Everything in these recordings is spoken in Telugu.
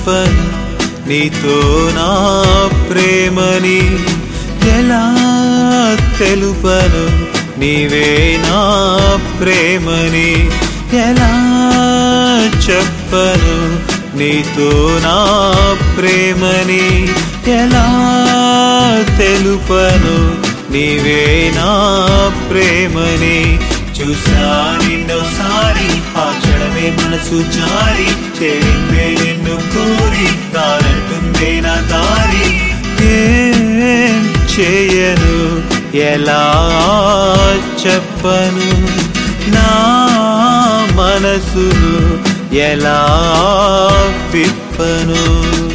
చెప్పను నీతో నా ప్రేమని ఎలా తెలుపను నీవే నా ప్రేమని ఎలా చెప్పను నీతో నా ప్రేమని ఎలా తెలుపను నీవే నా ప్రేమని చూసా నిన్నోసారి ఆ క్షణమే మనసు జారి చేరిందే నిన్ను కోరి కానంటుందే నా దారి ఏం చేయను ఎలా చెప్పను నా మనసును ఎలా విప్పను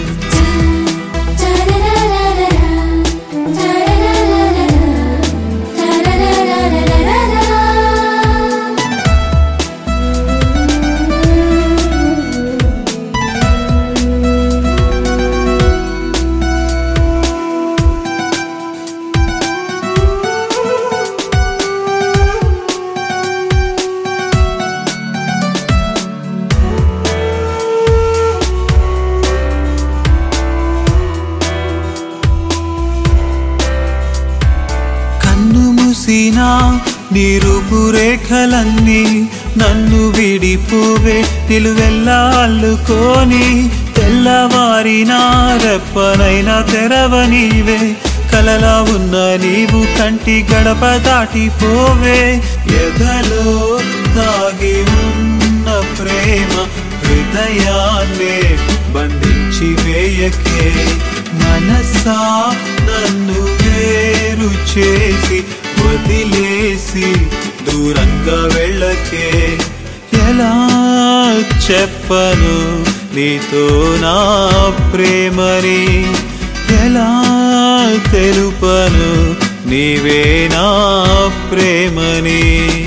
కన్ను మూసినా నీరుపు రేఖలన్నీ నన్ను విడిపోవే నిలువెల్లా అల్లుకొని తెల్లవారిన రెప్పనైనా తెరవనీవే కలలా ఉన్న నీవు కంటి గడప దాటిపోవే ఎదలో దాగి ఉన్న ప్రేమ హృదయాన్నే బంధించి వేయకే మనసా నన్ను వేరు చేసి వదిలేసి దూరంగా వెళ్ళకే ఎలా చెప్పను నీతో నా ప్రేమని ఎలా తెలుపను నీవే నా ప్రేమని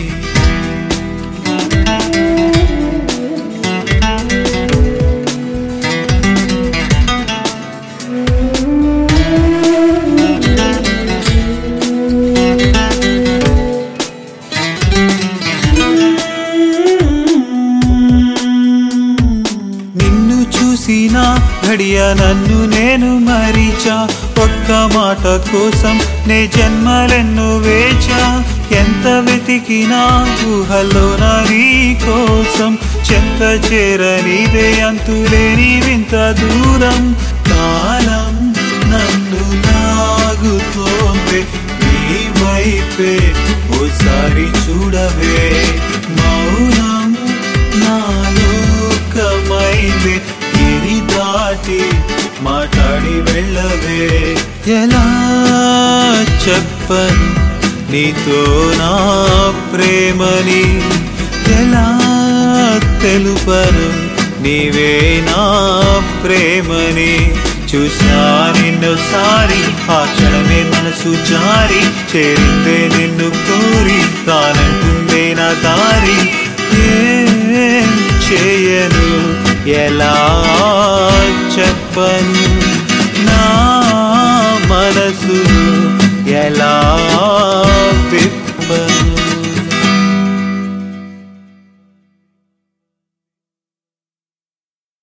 నిన్ను చూసిన ఘడియ నన్ను నేను మరిచా ఒక్క మాట కోసం నే జన్మలెన్నో వేచా ఎంత వెతికినా ఊహల్లో నా నీ కోసం చెంత చేరనిదే అంతులేని వింత దూరం కాలం నన్ను నాగుతోంది నీ వైపే ఓసారి చూడవే మౌనం నాలోకమైంది గిరి దాటి మాట్లాడి వెళ్ళవే ఎలా చెప్పను నీతో నా ప్రేమని ఎలా తెలుపను నీవే నా ప్రేమని చూసా నిన్నోసారి ఆ క్షణమే మనసు జారి చేరిందే నిన్ను కోరి కానంటుందే నా దారి ఏం చేయను ఎలా చెప్పను